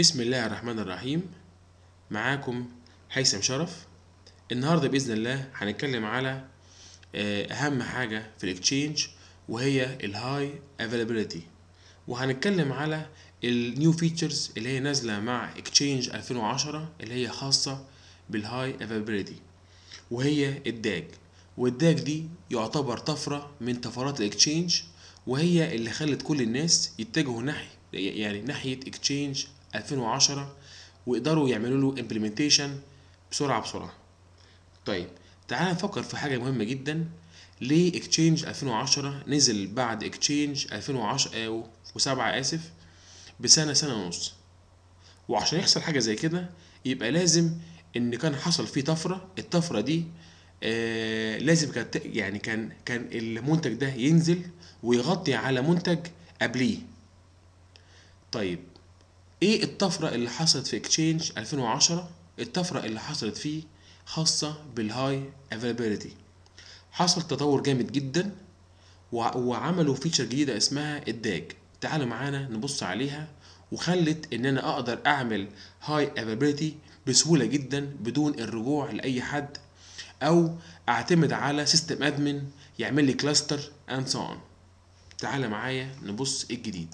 بسم الله الرحمن الرحيم معاكم هيثم شرف النهارده باذن الله هنتكلم على آه، اهم حاجه في الاكتشينج وهي الهاي افيلابيلتي وهنتكلم على النيو فيتشرز اللي هي نازله مع اكتشينج 2010 اللي هي خاصه بالهاي افيلابيلتي وهي الداج والداج دي يعتبر طفره من طفرات الاكتشينج وهي اللي خلت كل الناس يتجهوا ناحيه يعني ناحيه اكتشينج 2010 ويقدروا يعملوا له امبلمنتيشن بسرعه بسرعه طيب تعال نفكر في حاجه مهمه جدا ليه اكتشينج 2010 نزل بعد اكتشينج 2010 وسبعة اسف بسنه سنه ونص وعشان يحصل حاجه زي كده يبقى لازم ان كان حصل فيه طفره الطفره دي آه لازم كانت يعني كان كان المنتج ده ينزل ويغطي على منتج قبليه طيب ايه الطفرة اللي حصلت في اكتشينج 2010 الطفرة اللي حصلت فيه خاصة بالهاي افيلابيلتي حصل تطور جامد جدا وع- وعملوا فيتشر جديدة اسمها الداج تعالوا معانا نبص عليها وخلت ان انا اقدر اعمل هاي افيلابيلتي بسهولة جدا بدون الرجوع لاي حد او اعتمد على سيستم ادمن يعمل لي كلاستر اند سو اون تعالى معايا نبص الجديد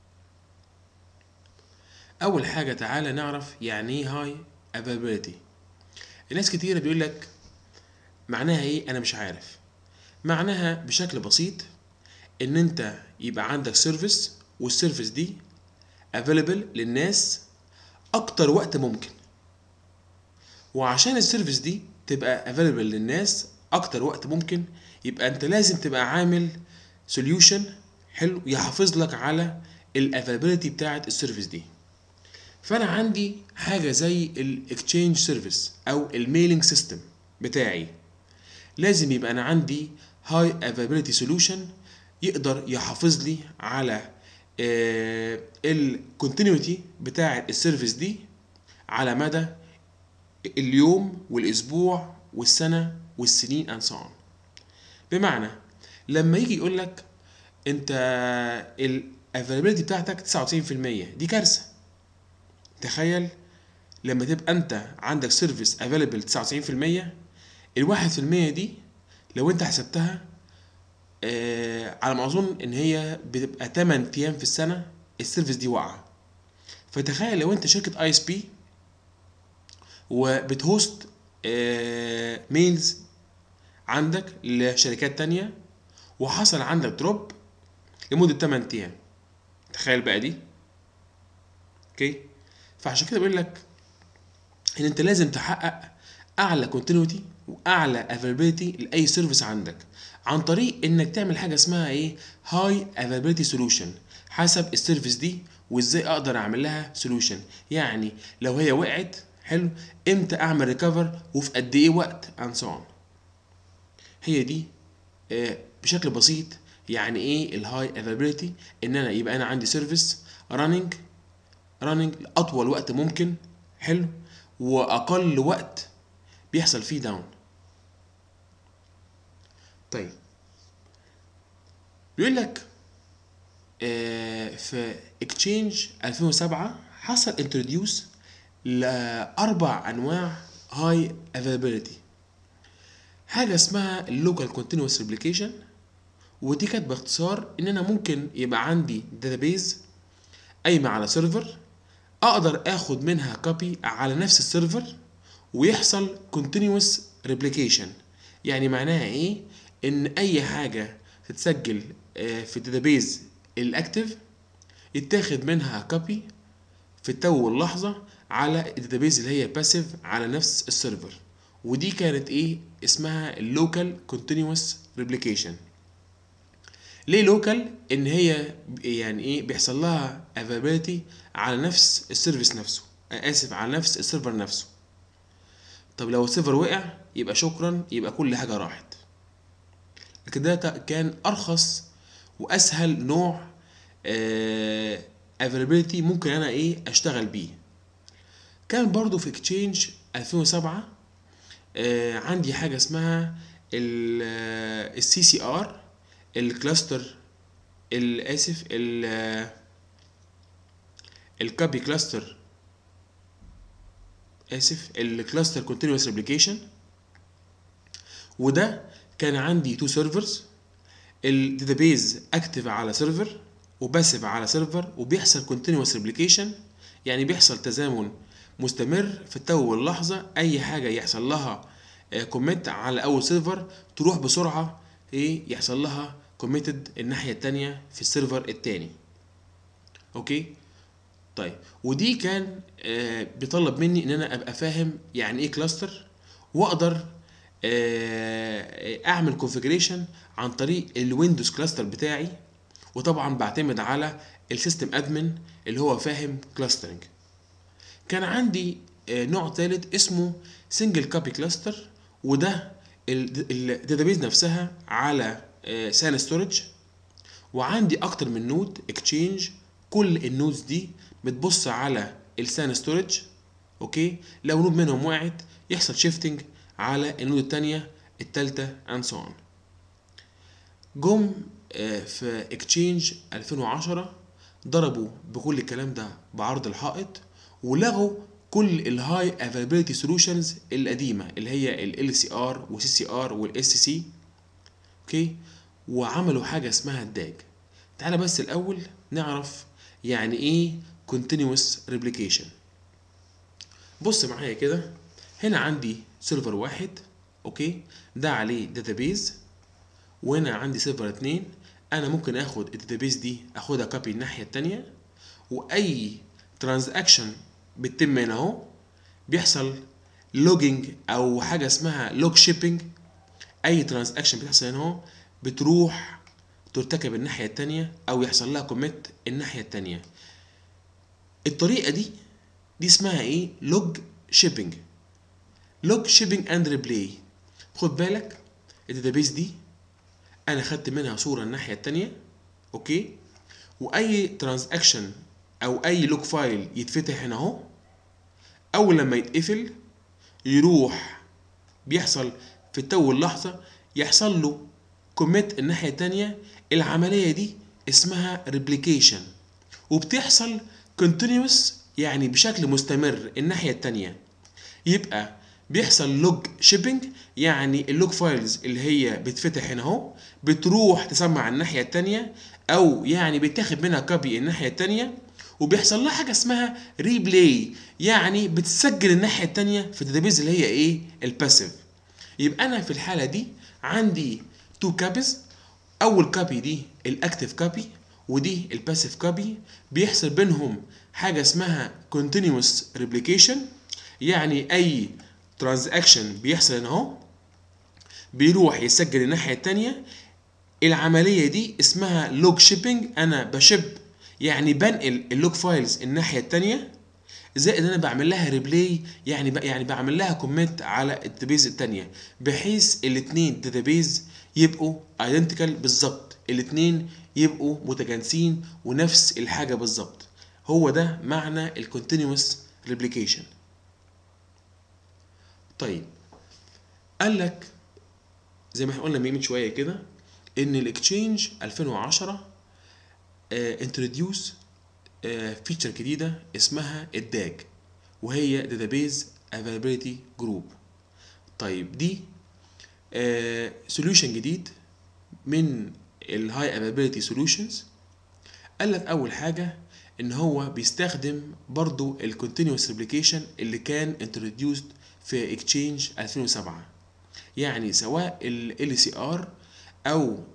اول حاجه تعالى نعرف يعني ايه هاي افيلابيلتي الناس كتيره بيقول لك معناها ايه انا مش عارف معناها بشكل بسيط ان انت يبقى عندك سيرفيس والسيرفيس دي افيلبل للناس اكتر وقت ممكن وعشان السيرفيس دي تبقى افيلبل للناس اكتر وقت ممكن يبقى انت لازم تبقى عامل سوليوشن حلو يحافظ لك على الافيلابيلتي بتاعه السيرفيس دي فانا عندي حاجه زي الاكتشينج سيرفيس او الميلينج سيستم بتاعي لازم يبقى انا عندي هاي افيلابيلتي سوليوشن يقدر يحافظ لي على الكونتينيوتي بتاعه السيرفيس دي على مدى اليوم والاسبوع والسنه والسنين اند so on بمعنى لما يجي يقول لك انت الافيلابيلتي بتاعتك 99% دي كارثه تخيل لما تبقى انت عندك سيرفيس افيلبل 99% الواحد في المية دي لو انت حسبتها آه على ما اظن ان هي بتبقى 8 ايام في السنه السيرفيس دي واقعه فتخيل لو انت شركه اي اس بي وبتهوست آه ميلز عندك لشركات تانية وحصل عندك دروب لمدة 8 ايام تخيل بقى دي اوكي فعشان كده بيقول لك ان انت لازم تحقق اعلى كونتينيوتي واعلى افيلابيلتي لاي سيرفيس عندك عن طريق انك تعمل حاجه اسمها ايه هاي افيلابيلتي سوليوشن حسب السيرفيس دي وازاي اقدر اعمل لها سوليوشن يعني لو هي وقعت حلو امتى اعمل ريكفر وفي قد ايه وقت اند سو هي دي آه، بشكل بسيط يعني ايه الهاي افيلابيلتي ان انا يبقى انا عندي سيرفيس راننج راننج لاطول وقت ممكن حلو واقل وقت بيحصل فيه داون طيب بيقول لك آه، في اكتشينج 2007 حصل انتروديوس لاربع انواع هاي افيلابيلتي حاجه اسمها اللوكال كونتينوس ريبليكيشن ودي كانت باختصار ان انا ممكن يبقى عندي داتابيز قايمه على سيرفر اقدر اخد منها كوبي على نفس السيرفر ويحصل continuous replication يعني معناها ايه ان اي حاجه تتسجل آه، في الداتابيز الاكتف يتاخد منها كوبي في التو واللحظه على الداتابيز اللي هي باسيف على نفس السيرفر ودي كانت ايه اسمها اللوكال continuous replication ليه لوكال ان هي يعني ايه بيحصل لها availability على نفس السيرفيس نفسه آه، اسف على نفس السيرفر نفسه طب لو السيرفر وقع يبقى شكرا يبقى كل حاجه راحت لكن ده تا- كان ارخص واسهل نوع آه availability ممكن انا ايه اشتغل بيه كان برضو في اكتشينج 2007 آه عندي حاجه اسمها السي سي ار الكلاستر الاسف ال الكابي كلاستر اسف الكلاستر كونتينوس ريبليكيشن وده كان عندي تو سيرفرز الداتابيز اكتف على سيرفر وباسف على سيرفر وبيحصل كونتينوس ريبليكيشن يعني بيحصل تزامن مستمر في التو واللحظه اي حاجه يحصل لها كوميت على اول سيرفر تروح بسرعه ايه يحصل لها كوميتد الناحيه التانية في السيرفر التاني اوكي طيب ودي كان آه بيطلب مني ان انا ابقى فاهم يعني ايه كلاستر واقدر آه اعمل كونفيجريشن عن طريق الويندوز كلاستر بتاعي وطبعا بعتمد على السيستم ادمن اللي هو فاهم كلاسترنج كان عندي آه نوع ثالث اسمه سنجل كوبي كلاستر وده الداتابيز نفسها على سان ستورج وعندي اكتر من نود اكتشينج كل النودز دي بتبص على السان ستورج اوكي لو نود منهم وقعت يحصل شيفتنج على النود التانية التالتة and so on جم في اكتشينج 2010 ضربوا بكل الكلام ده بعرض الحائط ولغوا كل الهاي افيلابيلتي سولوشنز القديمه اللي هي ال سي ار والسي سي ار والاس سي اوكي وعملوا حاجه اسمها الداج تعالى بس الاول نعرف يعني ايه continuous replication بص معايا كده هنا عندي سيرفر واحد اوكي ده عليه داتابيز وهنا عندي سيرفر اتنين انا ممكن اخد الداتابيز دي اخدها كوبي الناحيه التانية واي ترانزاكشن بتتم هنا اهو بيحصل لوجينج او حاجه اسمها لوج شيبنج اي ترانزاكشن بتحصل هنا اهو بتروح ترتكب الناحيه التانية او يحصل لها كوميت الناحيه التانية الطريقه دي دي اسمها ايه لوج شيبنج لوج شيبنج اند ريبلاي خد بالك الداتابيس دي انا خدت منها صوره الناحيه التانية اوكي واي ترانزاكشن او اي لوج فايل يتفتح هنا اهو اول لما يتقفل يروح بيحصل في التو اللحظه يحصل له كوميت الناحيه التانية العمليه دي اسمها ريبليكيشن وبتحصل كونتينيوس يعني بشكل مستمر الناحيه التانية يبقى بيحصل لوج شيبنج يعني اللوج فايلز اللي هي بتفتح هنا اهو بتروح تسمع الناحيه التانية او يعني بيتاخد منها كوبي الناحيه التانية وبيحصل لها حاجه اسمها ريبلاي يعني بتسجل الناحيه التانية في الداتابيز اللي هي ايه الباسيف يبقى انا في الحاله دي عندي تو كابيز اول كابي دي الاكتيف كابي ودي الباسيف كابي بيحصل بينهم حاجه اسمها continuous replication يعني اي ترانزاكشن بيحصل هنا اهو بيروح يسجل الناحيه التانية العمليه دي اسمها لوج شيبنج انا بشب يعني بنقل اللوج فايلز الناحيه التانية زائد انا بعمل لها ريبلاي يعني ب... يعني بعمل لها كومنت على الداتابيز التانية بحيث الاثنين داتابيز يبقوا ايدنتيكال بالظبط الاثنين يبقوا متجانسين ونفس الحاجه بالظبط هو ده معنى الكونتينوس ريبليكيشن طيب قال لك زي ما احنا قلنا من شويه كده ان الاكتشينج 2010 انتروديوس فيتشر جديده اسمها الداج وهي داتابيز افيلابيلتي جروب طيب دي سوليوشن جديد من الهاي افيلابيلتي سوليوشنز قال لك اول حاجه ان هو بيستخدم برضو الكونتينوس ريبليكيشن اللي كان انتروديوسد في اكتشينج 2007 يعني سواء ال سي ار او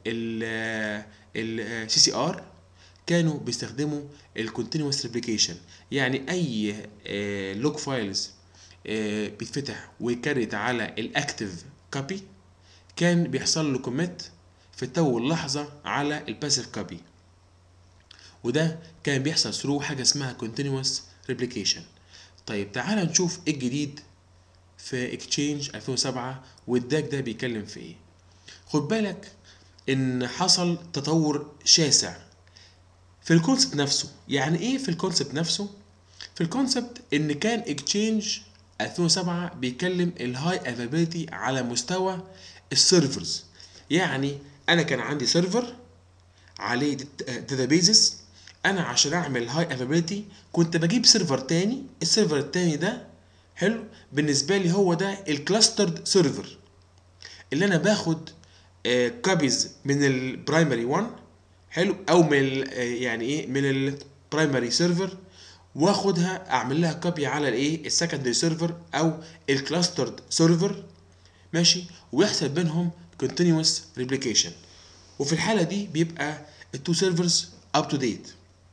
ال سي سي ار كانوا بيستخدموا الكونتينوس ريبليكيشن يعني اي لوج فايلز بيتفتح ويكرت على الاكتيف كوبي كان بيحصل له كوميت في تو اللحظه على الباسيف كوبي وده كان بيحصل ثرو حاجه اسمها continuous replication طيب تعال نشوف ايه الجديد في اكتشينج 2007 والداك ده بيتكلم في ايه خد بالك ان حصل تطور شاسع في الكونسبت نفسه يعني ايه في الكونسبت نفسه في الكونسبت ان كان اكتشينج 2007 بيتكلم الهاي افابيلتي على مستوى السيرفرز يعني انا كان عندي سيرفر عليه داتابيزز انا عشان اعمل هاي افابيلتي كنت بجيب سيرفر تاني السيرفر التاني ده حلو بالنسبه لي هو ده الكلاسترد سيرفر اللي انا باخد كابيز من البرايمري 1 حلو او من ال- آه، يعني ايه من البرايمري سيرفر واخدها اعمل لها كوبي على الايه السكندري سيرفر او الكلاسترد سيرفر ماشي ويحصل بينهم continuous replication وفي الحاله دي بيبقى التو سيرفرز اب تو ديت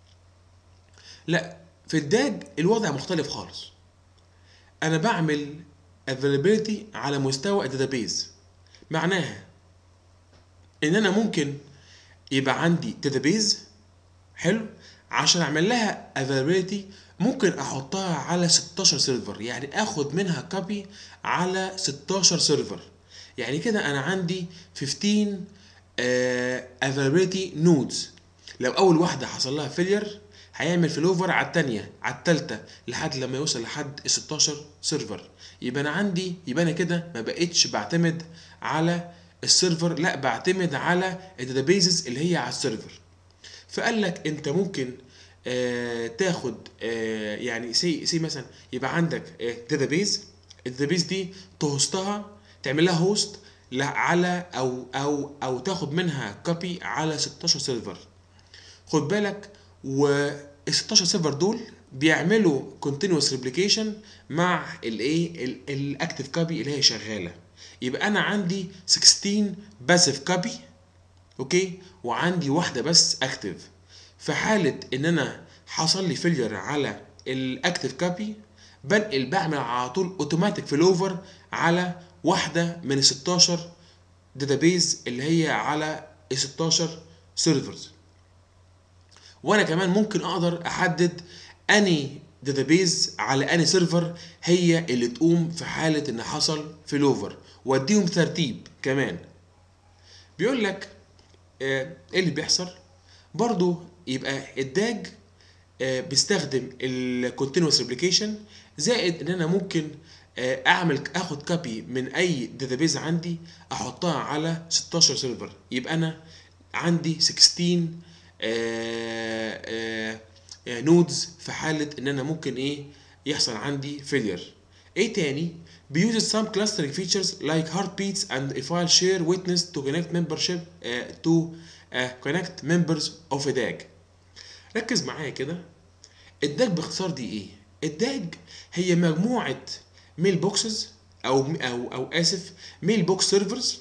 لا في الداج الوضع مختلف خالص انا بعمل availability على مستوى الداتابيز معناها ان انا ممكن يبقى عندي داتابيز حلو عشان اعمل لها availability ممكن احطها على 16 سيرفر يعني اخد منها كوبي على 16 سيرفر يعني كده انا عندي 15 آه availability nodes لو اول واحده حصل لها فيلير هيعمل فلوفر على التانية على التالتة لحد لما يوصل لحد ال 16 سيرفر يبقى انا عندي يبقى انا كده ما بقتش بعتمد على السيرفر لا بعتمد على الداتابيزز اللي هي على السيرفر فقال لك انت ممكن آه تاخد آه يعني سي سي مثلا يبقى عندك داتابيز الداتابيز دي تهوستها تعمل لها هوست على او او او تاخد منها كوبي على 16 سيرفر خد بالك و ال 16 سيرفر دول بيعملوا continuous replication مع الايه الاكتف كوبي اللي هي شغاله يبقى انا عندي 16 باسيف كوبي اوكي وعندي واحده بس اكتف في حاله ان انا حصل لي فيلير على الاكتف كوبي بنقل بعمل على طول اوتوماتيك فيلوفر على واحده من ال 16 داتابيز اللي هي على ال 16 سيرفرز وانا كمان ممكن اقدر احدد اني داتابيز على اني سيرفر هي اللي تقوم في حاله ان حصل فيلوفر واديهم ترتيب كمان بيقول لك آه، ايه اللي بيحصل برضو يبقى الداج آه، بيستخدم الكونتينوس ريبليكيشن زائد ان انا ممكن آه، اعمل اخد كوبي من اي داتابيز عندي احطها على 16 سيرفر يبقى انا عندي 16 نودز في حاله ان انا ممكن ايه يحصل عندي فيلير ايه تاني بيوز some clustering features like heartbeats and a file share witness to connect membership uh, to uh, connect members of a DAG ركز معايا كده الداج باختصار دي ايه الداج هي مجموعه ميل بوكسز او او او اسف ميل بوكس سيرفرز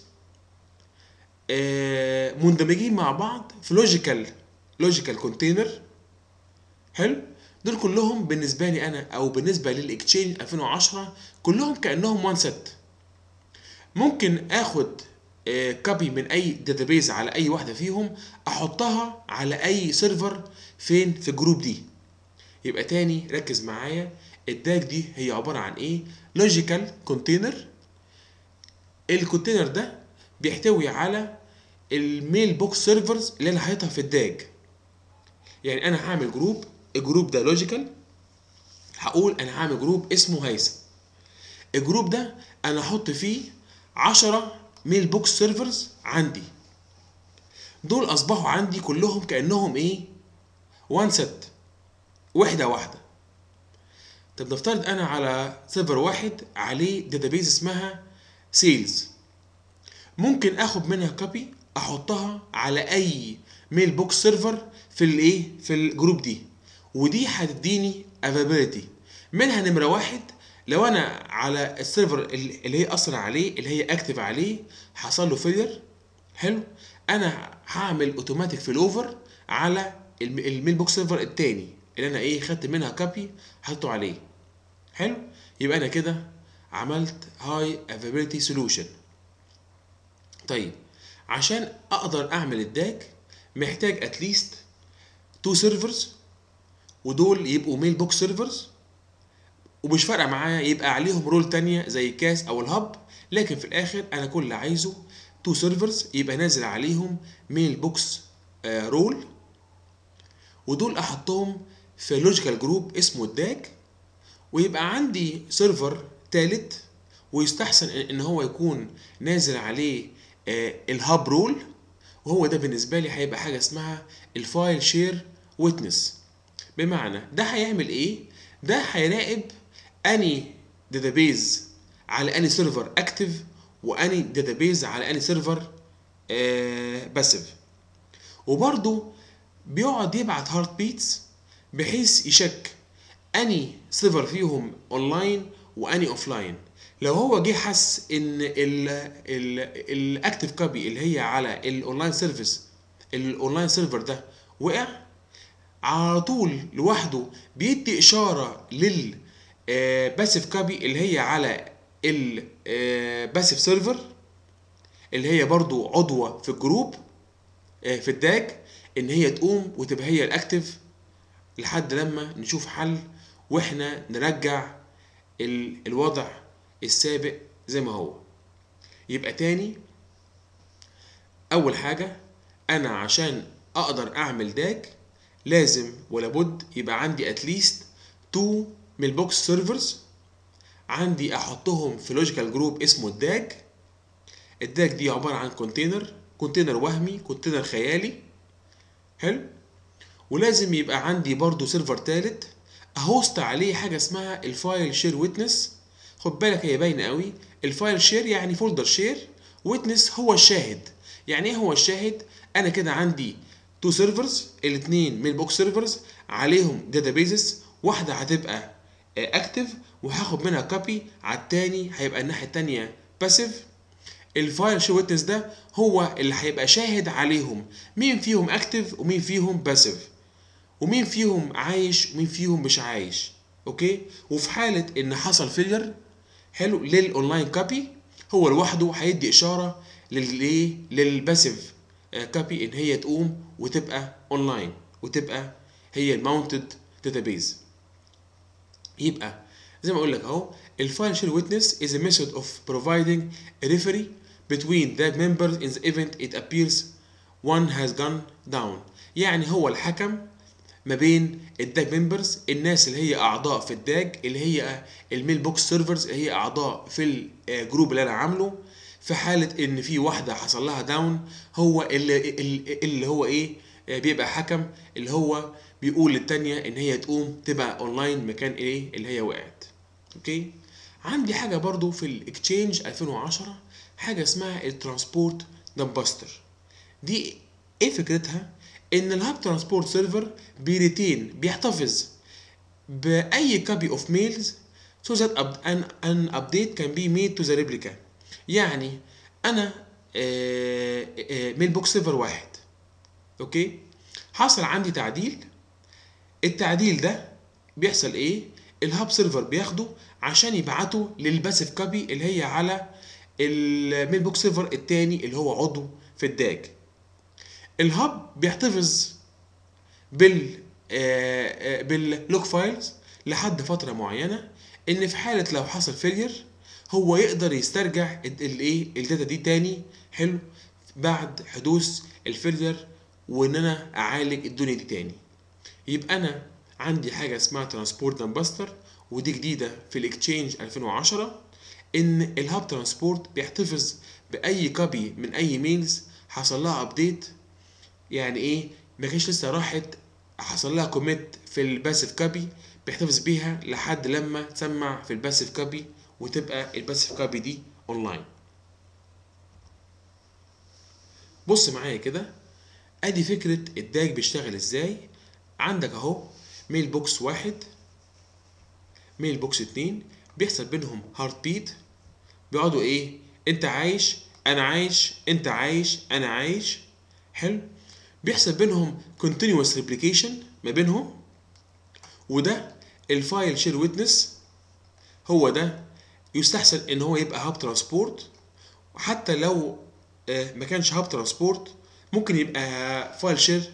مندمجين مع بعض في لوجيكال لوجيكال كونتينر حلو دول كلهم بالنسبه لي انا او بالنسبه للاكتشينج 2010 كلهم كانهم وان سيت ممكن اخد كوبي من اي داتابيز على اي واحده فيهم احطها على اي سيرفر فين في الجروب دي يبقى تاني ركز معايا الداج دي هي عباره عن ايه لوجيكال كونتينر الكونتينر ده بيحتوي على الميل بوكس سيرفرز اللي انا حاططها في الداج يعني انا هعمل جروب الجروب ده لوجيكال هقول انا هعمل جروب اسمه هيثم الجروب ده انا احط فيه 10 ميل بوكس سيرفرز عندي دول اصبحوا عندي كلهم كانهم ايه وان سيت وحده واحده طب نفترض انا على سيرفر واحد عليه داتابيز اسمها سيلز ممكن اخد منها كوبي احطها على اي ميل بوكس سيرفر في الايه في الجروب دي ودي هتديني افابيلتي منها نمره واحد لو انا على السيرفر اللي هي اصلا عليه اللي هي اكتف عليه حصل له فيلير حلو انا هعمل اوتوماتيك فيل اوفر على الميل بوكس سيرفر التاني اللي انا ايه خدت منها كوبي حطه عليه حلو يبقى انا كده عملت هاي افابيلتي سولوشن طيب عشان اقدر اعمل الداج محتاج اتليست تو سيرفرز ودول يبقوا ميل بوكس سيرفرز ومش فارقه معايا يبقى عليهم رول تانية زي كاس او الهب لكن في الاخر انا كل اللي عايزه تو سيرفرز يبقى نازل عليهم ميل بوكس رول ودول احطهم في لوجيكال جروب اسمه الداج ويبقى عندي سيرفر تالت ويستحسن ان هو يكون نازل عليه الهاب رول وهو ده بالنسبه لي هيبقى حاجه اسمها الفايل شير ويتنس بمعنى ده هيعمل ايه ده هيراقب اني داتابيز على اني سيرفر اكتف واني داتابيز على اني سيرفر باسيف وبرضه بيقعد يبعت هارت بيتس بحيث يشك اني سيرفر فيهم اونلاين واني اوفلاين لو هو جه حس ان الاكتف كوبي اللي هي على الاونلاين سيرفيس الاونلاين سيرفر ده وقع على طول لوحده بيدي اشاره لل باسيف كوبي اللي هي على الباسيف سيرفر اللي هي برضو عضوة في الجروب آه، في الداج ان هي تقوم وتبقى هي الاكتف لحد لما نشوف حل واحنا نرجع ال- الوضع السابق زي ما هو يبقى تاني اول حاجة انا عشان اقدر اعمل داج لازم ولابد يبقى عندي اتليست تو ميل بوكس سيرفرز عندي احطهم في لوجيكال جروب اسمه الداج الداج دي عبارة عن كونتينر كونتينر وهمي كونتينر خيالي حلو ولازم يبقى عندي برضو سيرفر تالت اهوست عليه حاجة اسمها الفايل شير ويتنس خد بالك هي باينة قوي الفايل شير يعني فولدر شير ويتنس هو الشاهد يعني ايه هو الشاهد انا كده عندي تو سيرفرز الاثنين ميل بوكس سيرفرز عليهم داتابيزز واحدة هتبقى اكتف وهاخد منها كوبي على التاني هيبقى الناحية التانية باسيف الفايل شو ويتنس ده هو اللي هيبقى شاهد عليهم مين فيهم اكتف ومين فيهم باسيف ومين فيهم عايش ومين فيهم مش عايش اوكي وفي حالة ان حصل فيلير حلو للاونلاين كوبي هو لوحده هيدي اشارة للايه للباسيف كوبي ان هي تقوم وتبقى اونلاين وتبقى هي الماونتد داتابيز يبقى زي ما اقول لك اهو الفايل شير ويتنس is a method of providing a referee between the members in the event it appears one has gone down يعني هو الحكم ما بين الداج ممبرز الناس اللي هي اعضاء في الداج اللي هي الميل بوكس سيرفرز اللي هي اعضاء في الجروب اللي انا عامله في حاله ان في واحده حصل لها داون هو اللي اللي هو ايه بيبقى حكم اللي هو بيقول للتانية ان هي تقوم تبقى اونلاين مكان ايه اللي هي وقعت اوكي عندي حاجه برضو في الاكتشينج 2010 حاجه اسمها الترانسبورت دمباستر دي ايه فكرتها ان الهاب ترانسبورت سيرفر بيريتين بيحتفظ باي كوبي اوف ميلز so that an, an update can be made to the replica يعني انا ميل بوكس سيرفر واحد اوكي حصل عندي تعديل التعديل ده بيحصل ايه الهاب سيرفر بياخده عشان يبعته للباسيف كوبي اللي هي على الميل بوكس سيرفر التاني اللي هو عضو في الداج الهاب بيحتفظ بال باللوك فايلز لحد فتره معينه ان في حاله لو حصل فيلير هو يقدر يسترجع الايه الداتا دي تاني حلو بعد حدوث الفيلير وان انا اعالج الدنيا دي تاني يبقى انا عندي حاجه اسمها ترانسبورت دمباستر ودي جديده في الاكتشينج 2010 ان الهاب ترانسبورت بيحتفظ باي كوبي من اي ميلز حصل لها ابديت يعني ايه ما كانش لسه راحت حصل لها كوميت في الباسيف كوبي بيحتفظ بيها لحد لما تسمع في الباسيف كوبي وتبقى الباسيف كوبي دي اونلاين بص معايا كده ادي فكرة الداج بيشتغل ازاي عندك اهو ميل بوكس واحد ميل بوكس اتنين بيحصل بينهم هارت بيت بيقعدوا ايه انت عايش انا عايش انت عايش انا عايش حلو بيحصل بينهم continuous replication ما بينهم وده الفايل شير ويتنس هو ده يستحسن ان هو يبقى هاب ترانسبورت وحتى لو ما كانش هاب ترانسبورت ممكن يبقى فايل شير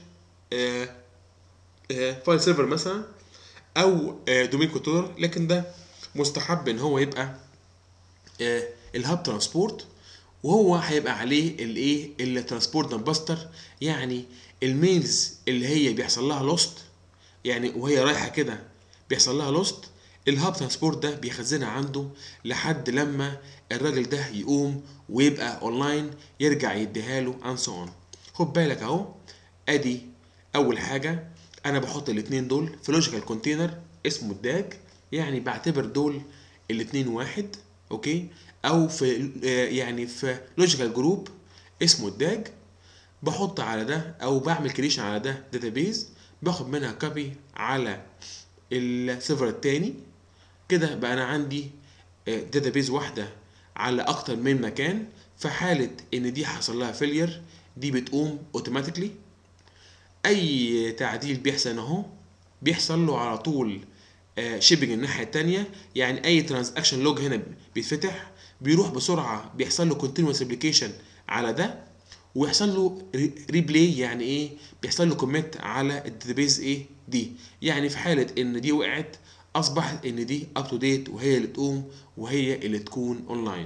فايل سيرفر مثلا او دومين كنترولر لكن ده مستحب ان هو يبقى الهاب ترانسبورت وهو هيبقى عليه الايه الترانسبورت دمباستر يعني الميلز اللي هي بيحصل لها لوست يعني وهي رايحه كده بيحصل لها لوست الهاب ترانسبورت ده بيخزنها عنده لحد لما الراجل ده يقوم ويبقى اونلاين يرجع يديها له and so on خد بالك اهو ادي اول حاجه انا بحط الاثنين دول في لوجيكال كونتينر اسمه الداج يعني بعتبر دول الاتنين واحد اوكي او في آه، يعني في لوجيكال جروب اسمه الداج بحط على ده او بعمل كريشن على ده داتابيز باخد منها كوبي على السيرفر التاني كده بقى انا عندي داتابيز واحده على اكتر من مكان في حاله ان دي حصل لها فيلير دي بتقوم اوتوماتيكلي اي تعديل بيحصل اهو بيحصل له على طول شيبنج الناحيه التانية يعني اي ترانزاكشن لوج هنا بيتفتح بيروح بسرعه بيحصل له كونتينوس ابلكيشن على ده ويحصل له ريبلاي يعني ايه بيحصل له كوميت على الداتابيز ايه دي يعني في حاله ان دي وقعت اصبح ان دي اب تو ديت وهي اللي تقوم وهي اللي تكون اونلاين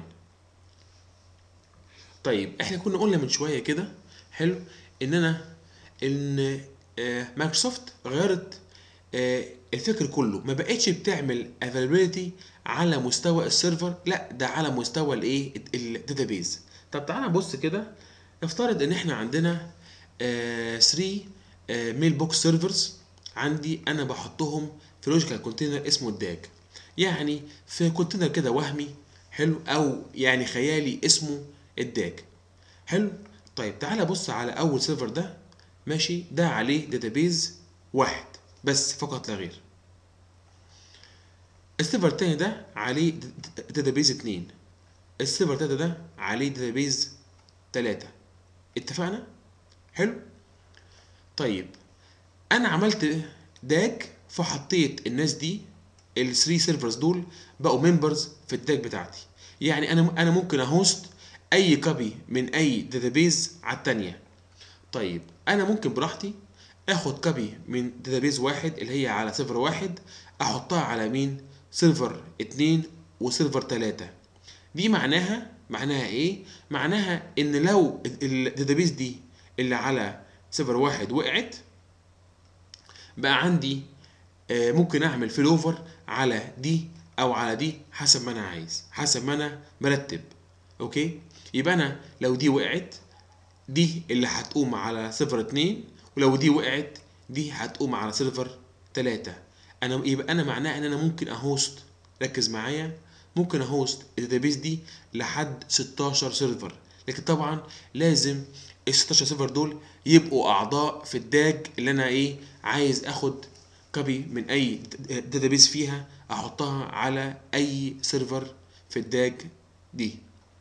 طيب احنا كنا قلنا من شويه كده حلو ان انا ان آه، مايكروسوفت غيرت آه، الفكر كله ما بقتش بتعمل افيلابيلتي على مستوى السيرفر لا ده على مستوى الايه الداتابيز طب تعالى نبص كده نفترض ان احنا عندنا 3 ميل بوكس سيرفرز عندي انا بحطهم في لوجيكال كونتينر اسمه الداج يعني في كونتينر كده وهمي حلو او يعني خيالي اسمه الداج حلو طيب تعالى بص على اول سيرفر ده ماشي ده عليه داتابيز واحد بس فقط لا غير السيرفر التاني ده عليه داتابيز اتنين السيرفر التالت ده عليه داتابيز تلاتة اتفقنا حلو طيب انا عملت داج فحطيت الناس دي ال 3 سيرفرز دول بقوا ممبرز في الداج بتاعتي يعني انا انا ممكن اهوست اي كوبي من اي داتابيز على التانية طيب انا ممكن براحتي اخد كوبي من داتابيز واحد اللي هي على سيرفر واحد احطها على مين سيرفر اتنين وسيرفر تلاتة دي معناها معناها ايه معناها ان لو الداتابيز دي اللي على سيرفر واحد وقعت بقى عندي آه، ممكن اعمل فيل اوفر على دي او على دي حسب ما انا عايز حسب ما انا مرتب اوكي يبقى انا لو دي وقعت دي اللي هتقوم على سيرفر اتنين ولو دي وقعت دي هتقوم على سيرفر تلاتة انا يبقى انا معناه ان انا ممكن اهوست ركز معايا ممكن اهوست الداتابيس دي لحد 16 سيرفر لكن طبعا لازم ال 16 سيرفر دول يبقوا اعضاء في الداج اللي انا ايه عايز اخد كوبي من اي داتابيس فيها احطها على اي سيرفر في الداج دي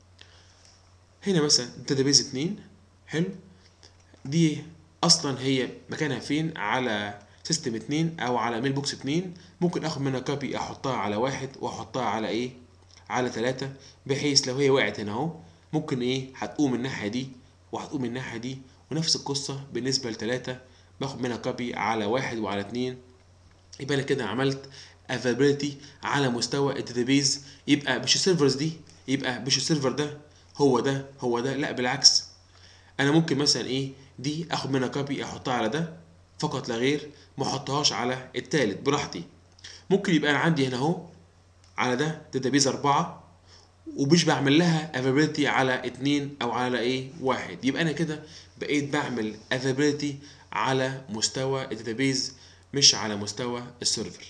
هنا مثلا داتابيز 2 حلو دي اصلا هي مكانها فين على سيستم 2 او على ميل بوكس 2 ممكن اخد منها كوبي احطها على واحد واحطها على ايه على ثلاثة بحيث لو هي وقعت هنا اهو ممكن ايه هتقوم الناحية دي وهتقوم الناحية دي ونفس القصة بالنسبة لثلاثة باخد منها كوبي على واحد وعلى اتنين يبقى انا كده عملت availability على مستوى الداتابيز يبقى مش السيرفرز دي يبقى مش السيرفر ده هو ده هو ده لا بالعكس انا ممكن مثلا ايه دي اخد منها كوبي احطها على ده فقط لا غير ما احطهاش على التالت براحتي ممكن يبقى انا عندي هنا اهو على ده داتابيز أربعة ومش بعمل لها availability على اتنين أو على إيه واحد يبقى أنا كده بقيت بعمل availability على مستوى الداتابيز مش على مستوى السيرفر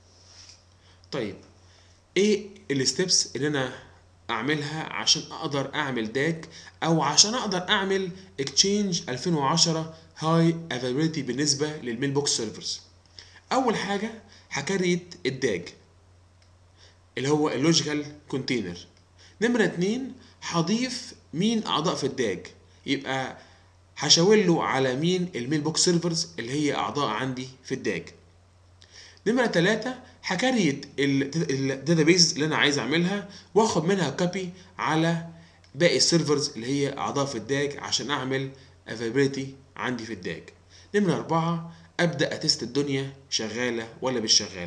طيب ايه الستبس اللي انا اعملها عشان اقدر اعمل داج او عشان اقدر اعمل اكتشينج 2010 هاي افيلابيلتي بالنسبه للميل بوكس سيرفرز اول حاجه هكريت الداج اللي هو اللوجيكال كونتينر نمرة اتنين هضيف مين اعضاء في الداج يبقى هشاور له على مين الميل بوكس سيرفرز اللي هي اعضاء عندي في الداج نمرة تلاتة هكريت الداتابيز اللي انا عايز اعملها واخد منها كوبي على باقي السيرفرز اللي هي اعضاء في الداج عشان اعمل availability عندي في الداج نمرة أربعة أبدأ أتست الدنيا شغالة ولا مش شغالة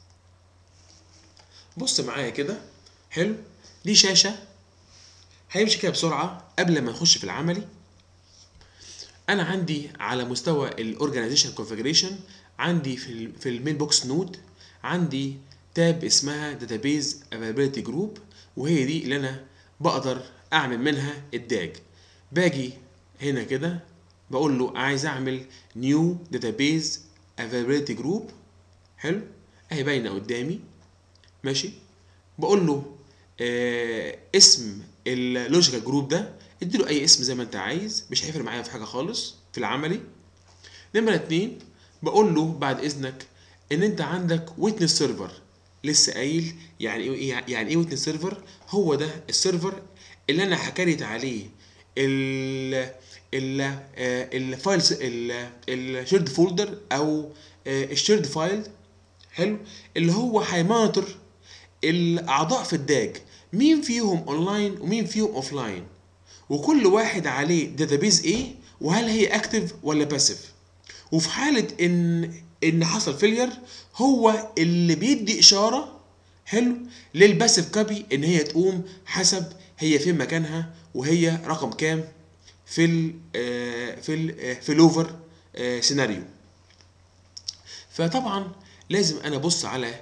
بص معايا كده حلو دي شاشة هيمشي كده بسرعة قبل ما نخش في العملي أنا عندي على مستوى الأورجانيزيشن كونفيجريشن عندي في ال في الميل بوكس نود عندي تاب اسمها داتابيز افيلابيلتي جروب وهي دي اللي انا بقدر اعمل منها الداج باجي هنا كده بقول له عايز اعمل نيو داتابيز افيلابيلتي جروب حلو اهي باينه قدامي ماشي بقول له آه اسم اللوجيكال جروب ده اديله اي اسم زي ما انت عايز مش هيفرق معايا في حاجه خالص في العملي نمرة اتنين بقول له بعد اذنك ان انت عندك ويتنس سيرفر لسه قايل يعني ايه يعني ايه ويتنس سيرفر هو ده السيرفر اللي انا هكريت عليه ال ال الفايلز الشيرد فولدر او الشيرد فايل حلو اللي هو هيمونيتور الاعضاء في الداج مين فيهم اونلاين ومين فيهم اوفلاين وكل واحد عليه داتابيز ايه وهل هي اكتف ولا باسيف وفي حاله ان ان حصل فيلير هو اللي بيدي اشاره حلو للباسيف كابي ان هي تقوم حسب هي فين مكانها وهي رقم كام في ال في ال في الاوفر سيناريو فطبعا لازم انا ابص على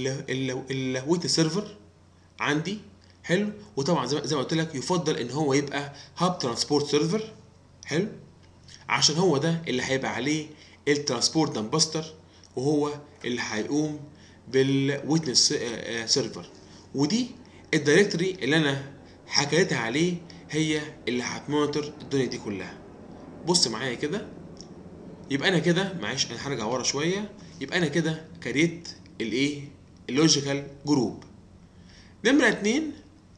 الويت سيرفر عندي حلو وطبعا زي ما قلت لك يفضل ان هو يبقى هاب ترانسبورت سيرفر حلو عشان هو ده اللي هيبقى عليه الترانسبورت دمبستر وهو اللي هيقوم بالويتنس سيرفر ودي الدايركتوري اللي انا حكيتها عليه هي اللي هتمونيتور الدنيا دي كلها بص معايا كده يبقى انا كده معلش انا هرجع ورا شويه يبقى انا كده كريت الايه اللوجيكال جروب نمرة اتنين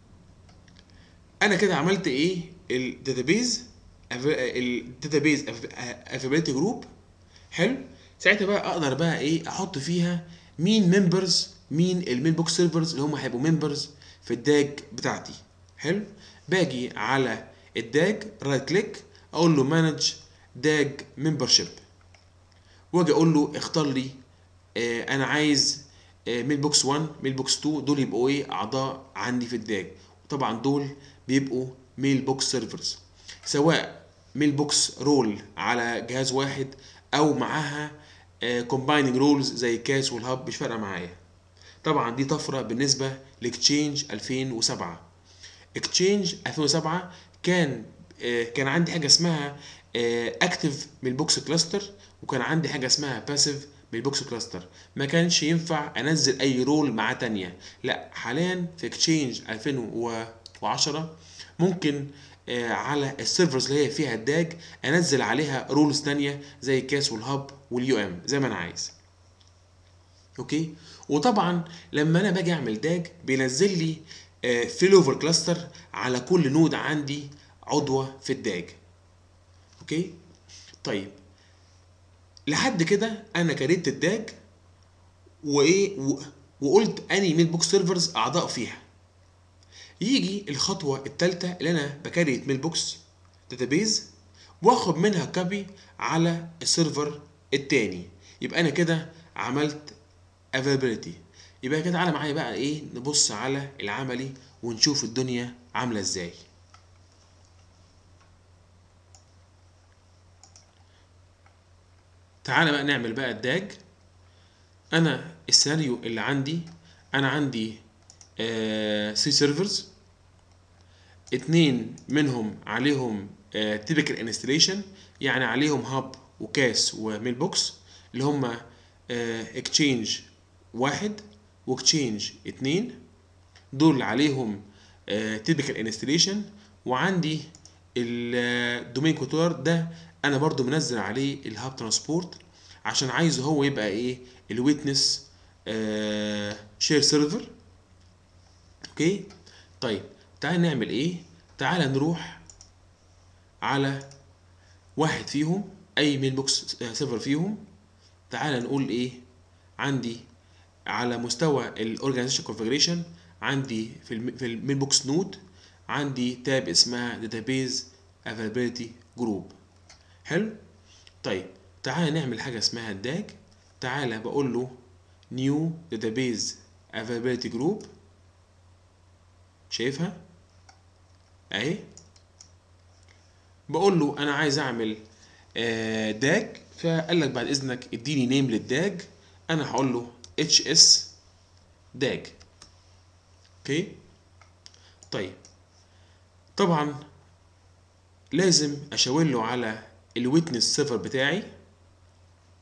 انا كده عملت ايه الداتابيز الداتابيز افيبيليتي جروب حلو ساعتها بقى اقدر بقى ايه احط فيها مين ممبرز مين المين بوكس سيرفرز اللي هم هيبقوا ممبرز في الداج بتاعتي حلو باجي على الداج رايت كليك اقول له مانج داج ممبرشيب واجي اقول له اختار لي آه انا عايز آه ميل بوكس 1 ميل بوكس 2 دول يبقوا ايه اعضاء عندي في الداج طبعا دول بيبقوا ميل بوكس سيرفرز سواء ميل بوكس رول على جهاز واحد او معاها كومبايننج رولز زي كاس والهاب مش فارقه معايا طبعا دي طفره بالنسبه لاكتشينج 2007 اكتشينج 2007 كان آه كان عندي حاجه اسمها اكتف من البوكس كلاستر وكان عندي حاجه اسمها باسيف من البوكس كلاستر ما كانش ينفع انزل اي رول مع تانية لا حاليا في اكتشينج 2010 ممكن آه على السيرفرز اللي هي فيها الداج انزل عليها رولز تانية زي الكاس والهاب واليو ام زي ما انا عايز اوكي وطبعا لما انا باجي اعمل داج بينزل لي آه فيل اوفر كلاستر على كل نود عندي عضوه في الداج اوكي طيب لحد كده انا كريت الداج وايه و... وقلت اني ميل بوكس سيرفرز اعضاء فيها يجي الخطوه الثالثه اللي انا بكريت ميل بوكس داتابيز واخد منها كوبي على السيرفر التاني يبقى انا كده عملت availability يبقى كده تعالى معايا بقى ايه نبص على العملي ونشوف الدنيا عامله ازاي تعالى بقى نعمل بقى الداج انا السيناريو اللي عندي انا عندي سي سيرفرز اتنين منهم عليهم تيبيكال انستليشن يعني عليهم هاب وكاس وميل بوكس اللي هم اكتشينج واحد واكتشينج اتنين دول عليهم تيبيكال انستليشن وعندي الدومين كنترولر ده انا برضو منزل عليه الهاب ترانسبورت عشان عايزه هو يبقى ايه الويتنس شير سيرفر اوكي طيب تعال نعمل ايه تعال نروح على واحد فيهم اي ميل بوكس سيرفر فيهم تعال نقول ايه عندي على مستوى الاورجانيزيشن كونفيجريشن عندي في الم... في الميل بوكس نود عندي تاب اسمها داتابيز افيلابيلتي جروب حلو طيب تعال نعمل حاجه اسمها الداج تعال بقول له نيو داتابيز افيلابيلتي جروب شايفها اهي بقول له انا عايز اعمل آه داج فقال لك بعد اذنك اديني نيم للداج انا هقول له اتش اس داج اوكي طيب طبعا لازم اشاور له على الويتنس سيرفر بتاعي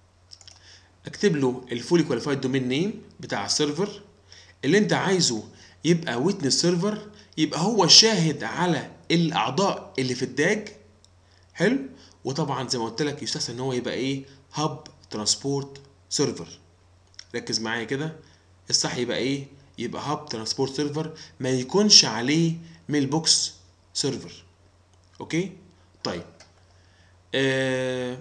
اكتب له الفولي كواليفايد دومين نيم بتاع السيرفر اللي انت عايزه يبقى ويتنس سيرفر يبقى هو شاهد على الاعضاء اللي في الداج حلو وطبعا زي ما قلت لك يستحسن ان هو يبقى ايه هاب ترانسبورت سيرفر ركز معايا كده الصح يبقى ايه يبقى هاب ترانسبورت سيرفر ما يكونش عليه ميل بوكس سيرفر اوكي طيب آه...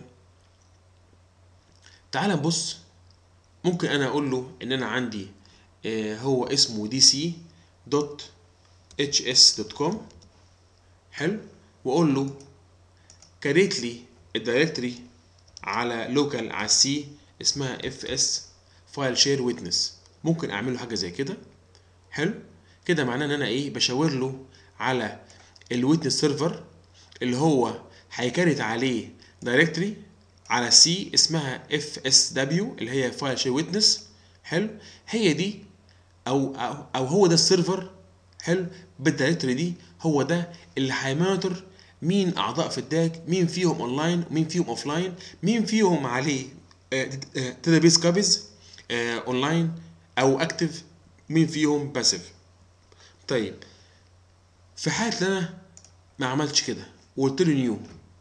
تعال نبص ممكن انا اقول له ان انا عندي آه هو اسمه دي سي دوت اتش اس دوت كوم حلو واقول له كريت لي الدايركتوري على لوكال على السي اسمها اف اس فايل شير ويتنس ممكن اعمل له حاجه زي كده حلو كده معناه ان انا ايه بشاور له على الويتنس سيرفر اللي هو هيكريت عليه دايركتوري على سي اسمها اف اس دبليو اللي هي فايل شير ويتنس حلو هي دي او او, أو هو ده السيرفر حلو بالدايركتوري دي هو ده اللي هيمونيتور مين اعضاء في الداج مين فيهم اونلاين ومين فيهم اوفلاين مين فيهم عليه داتابيس كابيز اونلاين او اكتف مين فيهم باسيف طيب في حاله ان انا ما عملتش كده وقلت له نيو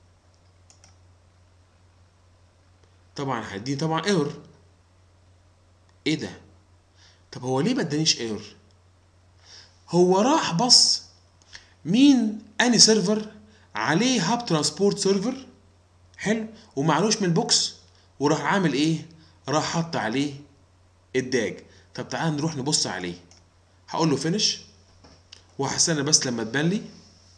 طبعا هيديني طبعا ايرور ايه ده طب هو ليه ما ادانيش ايرور هو راح بص مين اني سيرفر عليه هاب ترانسبورت سيرفر حلو ومعلوش من بوكس وراح عامل ايه راح حط عليه الداج طب تعال نروح نبص عليه هقول له فينش وهستنى بس لما تبان لي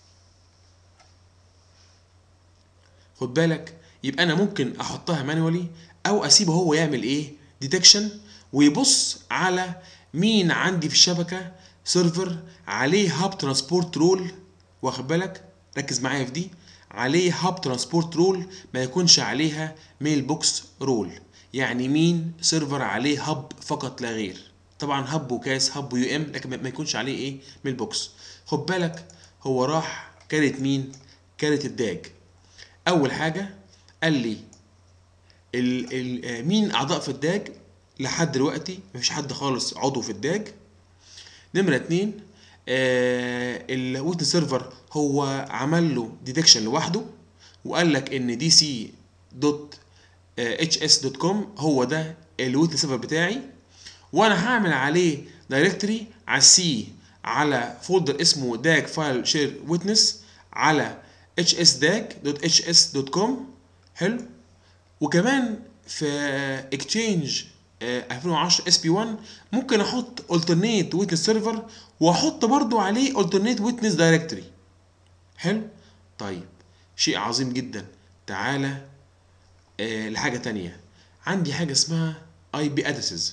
خد بالك يبقى انا ممكن احطها مانوالي او اسيبه هو يعمل ايه ديتكشن ويبص على مين عندي في الشبكه سيرفر عليه هاب ترانسبورت رول واخد بالك ركز معايا في دي عليه هاب ترانسبورت رول ما يكونش عليها ميل بوكس رول يعني مين سيرفر عليه هاب فقط لا غير طبعا هاب وكاس هاب ويو ام لكن ما يكونش عليه ايه ميل بوكس خد بالك هو راح كانت مين كانت الداج اول حاجه قال لي ال ال مين اعضاء في الداج لحد دلوقتي مفيش حد خالص عضو في الداج نمرة اتنين آه الويتنس سيرفر هو عمل له ديتكشن لوحده وقال لك ان دي سي دوت اتش اس دوت كوم هو ده الويتنس سيرفر بتاعي وانا هعمل عليه دايركتوري على السي على فولدر اسمه داج فايل شير ويتنس على hsdag.hs.com حلو وكمان في اكتشينج 2010 اس بي 1 ممكن احط alternate witness server واحط برضو عليه alternate witness directory حلو طيب شيء عظيم جدا تعالى آه لحاجة تانية عندي حاجة اسمها اي بي ادرسز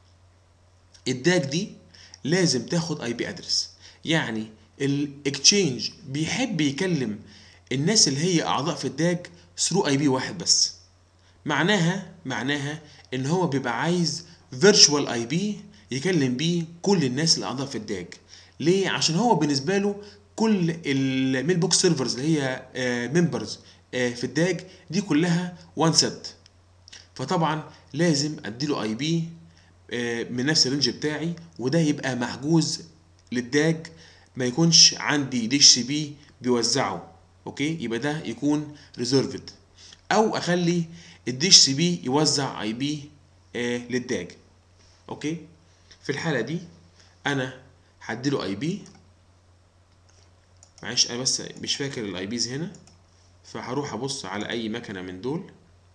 الداك دي لازم تاخد اي بي ادرس يعني الاكتشينج بيحب يكلم الناس اللي هي اعضاء في الداج ثرو اي بي واحد بس معناها معناها ان هو بيبقى عايز فيرتشوال اي بي يكلم بيه كل الناس اللي اعضاء في الداج ليه عشان هو بالنسبه له كل الميل بوكس سيرفرز اللي هي ممبرز في الداج دي كلها وان سيت فطبعا لازم اديله اي بي من نفس الرينج بتاعي وده يبقى محجوز للداج ما يكونش عندي ديش سي بي بيوزعه اوكي يبقى ده يكون ريزيرفد او اخلي الديش سي بي يوزع اي بي آه للداج اوكي في الحاله دي انا هديله اي بي معلش انا بس مش فاكر الاي بيز هنا فهروح ابص على اي مكنه من دول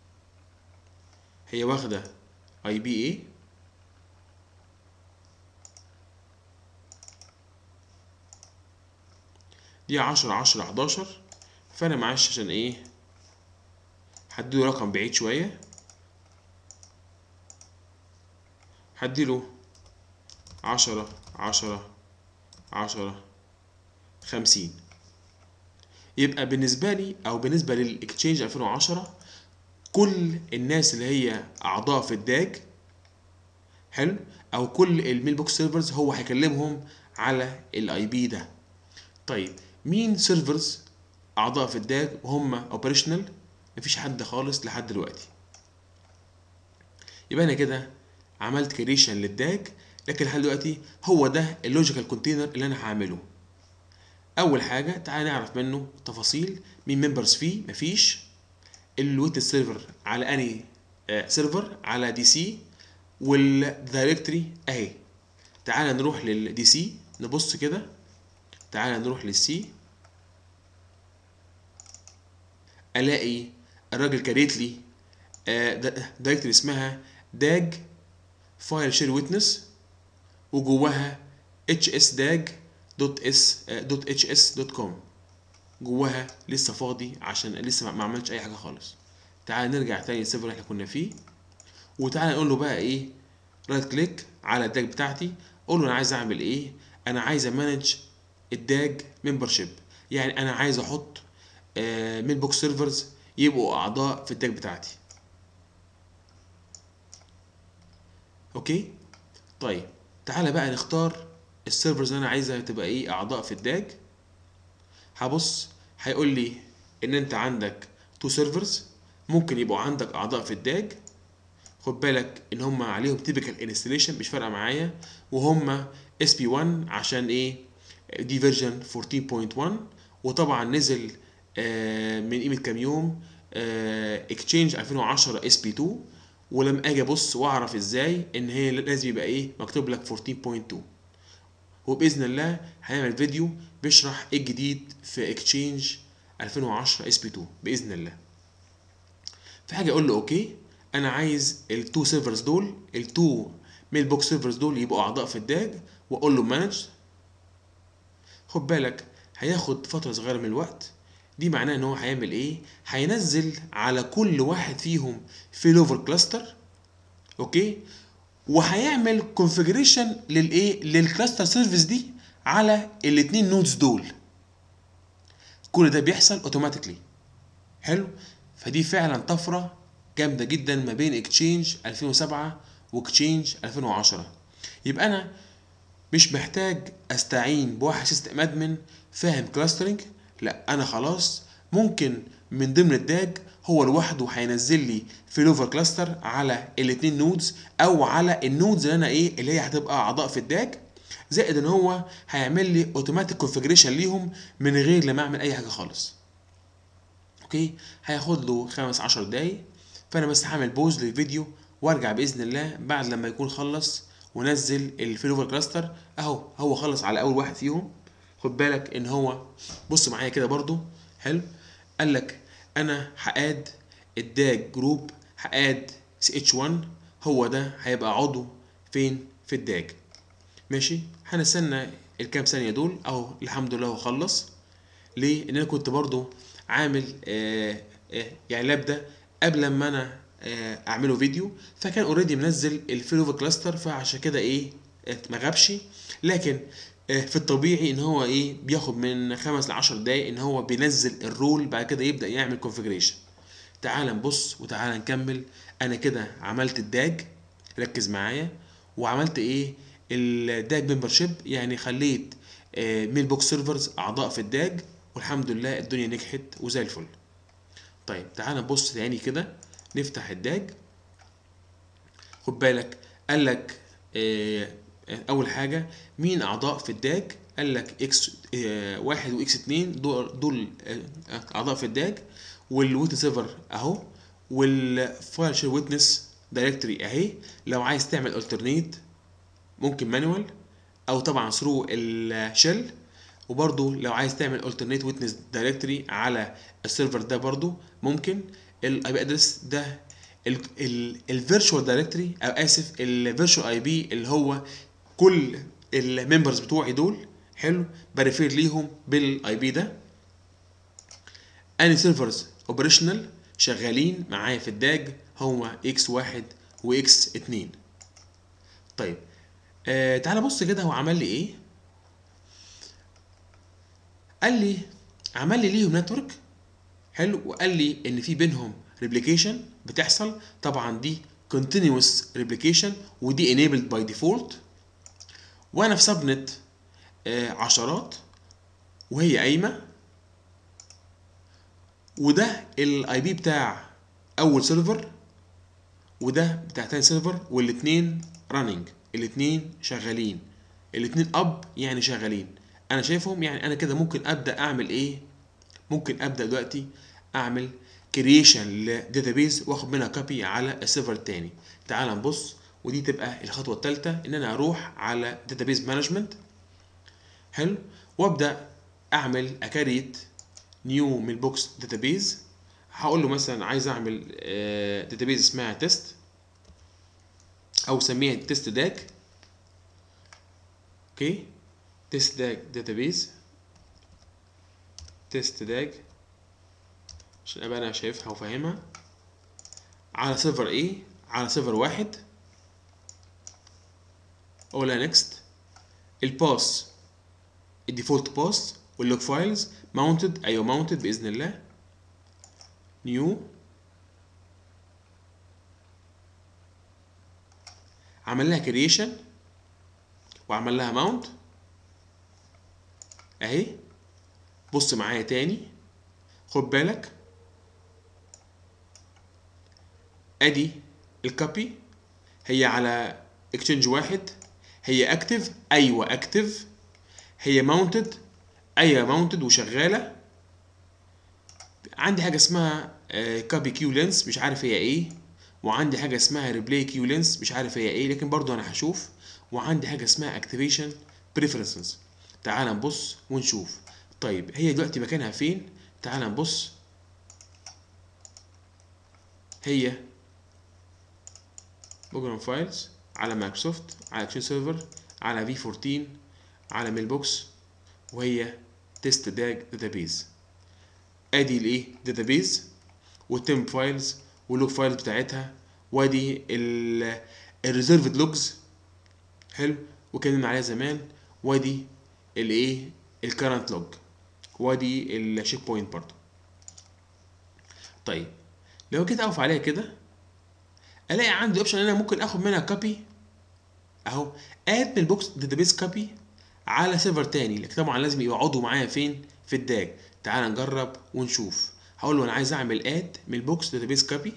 هي واخده اي بي ايه دي عشرة عشرة حداشر فأنا معلش عشان إيه هديله رقم بعيد شوية هديله عشرة عشرة عشرة خمسين يبقى بالنسبة لي أو بالنسبة للإكتشينج 2010 كل الناس اللي هي أعضاء في الداج حلو أو كل الميل بوكس سيرفرز هو هيكلمهم على الاي بي ده طيب مين سيرفرز اعضاء في الداج وهم اوبريشنال مفيش حد خالص لحد دلوقتي يبقى انا كده عملت كريشن للداج لكن لحد دلوقتي هو ده اللوجيكال كونتينر اللي انا هعمله اول حاجه تعالى نعرف منه تفاصيل مين ممبرز فيه مفيش الويتنس سيرفر على اني سيرفر على دي سي والدايركتوري اهي تعالى نروح للدي سي نبص كده تعالى نروح للسي الاقي الراجل كريت لي دايركتوري اسمها داج فايل شير ويتنس وجواها اتش اس داج دوت اس دوت اتش اس دوت كوم جواها لسه فاضي عشان لسه ما عملتش اي حاجه خالص تعال نرجع تاني للسيرفر اللي احنا كنا فيه وتعالى نقول له بقى ايه رايت كليك على الداج بتاعتي قول له انا عايز اعمل ايه انا عايز امانج الداج ممبرشيب يعني انا عايز احط آه ميل بوكس سيرفرز يبقوا اعضاء في الداج بتاعتي اوكي طيب تعالى بقى نختار السيرفرز اللي انا عايزها تبقى ايه اعضاء في الداج هبص هيقول لي ان انت عندك تو سيرفرز ممكن يبقوا عندك اعضاء في الداج خد بالك ان هم عليهم تيبيكال انستليشن مش فارقه معايا وهم اس بي 1 عشان ايه دي فيرجن 14.1 وطبعا نزل آه من قيمه كام يوم اكتشينج 2010 اس بي 2 ولما اجي ابص واعرف ازاي ان هي لازم يبقى ايه مكتوب لك 14.2 وباذن الله هنعمل فيديو بيشرح ايه الجديد في اكتشينج 2010 اس بي 2 باذن الله في حاجه اقول له اوكي انا عايز التو سيرفرز دول التو ميل بوكس سيرفرز دول يبقوا اعضاء في الداج واقول له مانج خد بالك هياخد فتره صغيره من الوقت دي معناه ان هو هيعمل ايه هينزل على كل واحد فيهم فيل اوفر كلاستر اوكي وهيعمل كونفيجريشن للايه للكلاستر سيرفيس دي على الاثنين نودز دول كل ده بيحصل اوتوماتيكلي حلو فدي فعلا طفره جامده جدا ما بين اكتشينج 2007 واكتشينج 2010 يبقى انا مش محتاج استعين بواحد سيستم ادمن فاهم كلاسترنج لا انا خلاص ممكن من ضمن الداج هو لوحده هينزل لي فيلوفر كلاستر على الاثنين نودز او على النودز اللي انا ايه اللي هي هتبقى اعضاء في الداج زائد ان هو هيعمل لي اوتوماتيك كونفيجريشن ليهم من غير لما اعمل اي حاجه خالص اوكي هياخد له خمس عشر دقايق فانا بس هعمل بوز للفيديو وارجع باذن الله بعد لما يكون خلص ونزل الفيلوفر كلاستر اهو هو خلص على اول واحد فيهم خد بالك ان هو بص معايا كده برضو حلو قال لك انا هاد الداج جروب هاد سي اتش 1 هو ده هيبقى عضو فين في الداج ماشي هنستنى الكام ثانيه دول اهو الحمد لله هو خلص ليه ان انا كنت برضو عامل آه آه يعني لاب ده قبل ما انا آه اعمله فيديو فكان اوريدي منزل الفيلوفر كلاستر فعشان كده ايه ما غابش لكن في الطبيعي ان هو ايه بياخد من خمس لعشر دقايق ان هو بينزل الرول بعد كده يبدا يعمل كونفيجريشن تعال نبص وتعال نكمل انا كده عملت الداج ركز معايا وعملت ايه الداج ممبرشيب يعني خليت ميل بوكس سيرفرز اعضاء في الداج والحمد لله الدنيا نجحت وزي الفل طيب تعال نبص تاني كده نفتح الداج خد بالك قال لك إيه اول حاجه مين اعضاء في الداج قال لك اكس اه واحد واكس اتنين دول, دول اه اعضاء في الداج والويتنس سيرفر اهو والفايل شير ويتنس دايركتوري اهي لو عايز تعمل الترنيت ممكن مانوال او طبعا ثرو الشيل وبرضو لو عايز تعمل الترنيت ويتنس دايركتوري على السيرفر ده برضو ممكن الاي بي ادرس ده الفيرتشوال دايركتوري او اسف الفيرتشوال اي بي اللي هو كل الممبرز بتوعي دول حلو بريفير ليهم بالاي بي ده اني سيرفرز اوبريشنال شغالين معايا في الداج هو اكس واحد واكس اتنين طيب آه تعالى بص كده هو عمل لي ايه قال لي عمل لي ليهم نتورك حلو وقال لي ان في بينهم ريبليكيشن بتحصل طبعا دي continuous replication ودي enabled by default وانا في سبنت آه عشرات وهي قايمه وده الاي بي بتاع اول سيرفر وده بتاع تاني سيرفر والاتنين راننج الاتنين شغالين الاتنين اب يعني شغالين انا شايفهم يعني انا كده ممكن ابدا اعمل ايه ممكن ابدا دلوقتي اعمل كرييشن لداتابيز واخد منها كوبي على السيرفر التاني تعال نبص ودي تبقى الخطوه الثالثه ان انا اروح على داتابيز مانجمنت حلو وابدا اعمل اكريت نيو من بوكس داتابيز هقول له مثلا عايز اعمل داتابيز اسمها تيست او سميها تيست داك اوكي تيست داك داتابيز تيست داك عشان ابقى انا شايفها وفاهمها على سيرفر ايه على سيرفر واحد اقولها نيكست الباس الديفولت باس واللوج فايلز ماونتد ايوه ماونتد باذن الله نيو عمل لها كرييشن وعمل لها ماونت اهي بص معايا تاني خد بالك ادي الكوبي هي على اكتشينج واحد هي اكتف ايوه اكتف هي ماونتد ايوه ماونتد وشغاله عندي حاجه اسمها كوبي كيو لينس مش عارف هي ايه وعندي حاجه اسمها ريبلاي كيو لينس مش عارف هي ايه لكن برضو انا هشوف وعندي حاجه اسمها اكتيفيشن بريفرنسز تعال نبص ونشوف طيب هي دلوقتي مكانها فين تعال نبص هي بروجرام فايلز على مايكروسوفت على اكشن سيرفر على في 14 على ميل بوكس وهي تيست داج داتابيز ادي الايه داتابيز والتمب فايلز واللوج فايلز بتاعتها وادي الريزيرفد لوجز حلو وكلمنا عليها زمان وادي الايه الكرنت لوج وادي الشيك بوينت برضو طيب لو جيت اقف عليها كده الاقي عندي اوبشن ان انا ممكن اخد منها كوبي اهو اد من البوكس داتابيس كوبي على سيرفر تاني لكن طبعا لازم يبقى عضو معايا فين في الداج تعال نجرب ونشوف هقول له انا عايز اعمل اد من البوكس داتابيس كوبي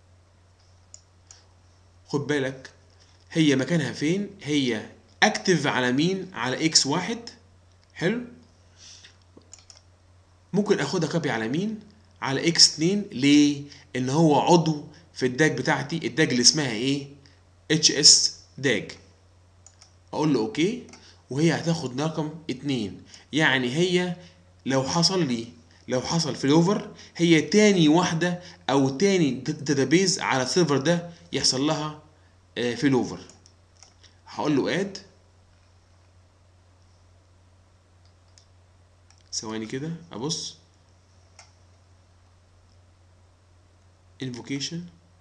خد بالك هي مكانها فين هي اكتف على مين على اكس واحد حلو ممكن اخدها كوبي على مين على اكس 2 ليه ان هو عضو في الداج بتاعتي الداج اللي اسمها ايه اتش اس داج اقول له اوكي وهي هتاخد رقم اتنين يعني هي لو حصل لي لو حصل فلوفر هي تاني واحدة او تاني داتابيز على السيرفر ده يحصل لها فلوفر هقول له اد ثواني كده ابص invocation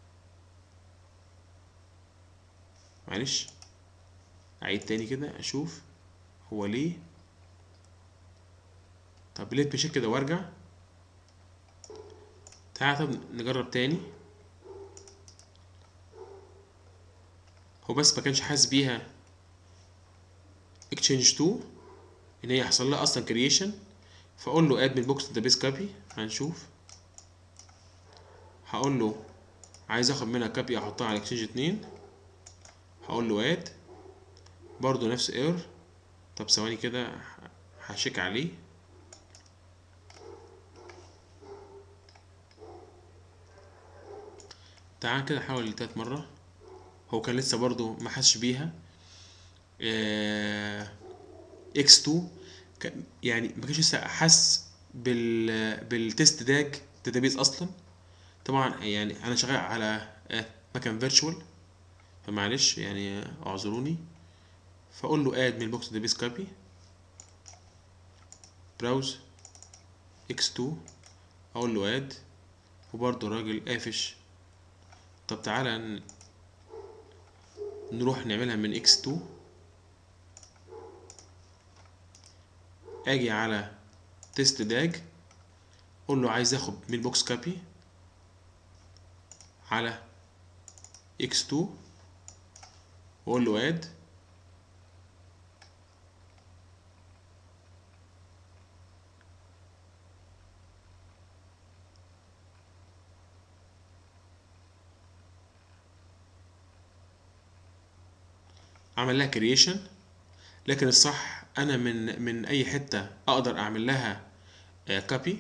معلش اعيد تاني كده اشوف هو ليه طب ليه بشيك كده وارجع تعال طب نجرب تاني هو بس ما كانش حاسس بيها exchange 2 ان هي يحصل لها اصلا creation فاقول له add من box database copy هنشوف هقول له عايز اخد منها كابي احطها على اكسشينج اتنين هقول له اد برضو نفس ايرور طب ثواني كده هشيك عليه تعال كده حاول تلات مرة هو كان لسه برضو ما حسش بيها اكس 2 يعني ما كانش لسه حس بال بالتست داج داتابيز اصلا طبعا يعني انا شغال على مكان فيرتشوال فمعلش يعني اعذروني فاقول له اد من البوكس داتابيس كوبي براوز اكس 2 اقول له اد وبرضه الراجل قافش طب تعالى نروح نعملها من اكس 2 اجي على تيست داج اقول له عايز اخد من البوكس كوبي على x2 واقول له اد عمل لها كرييشن لكن الصح انا من من اي حته اقدر اعمل لها كوبي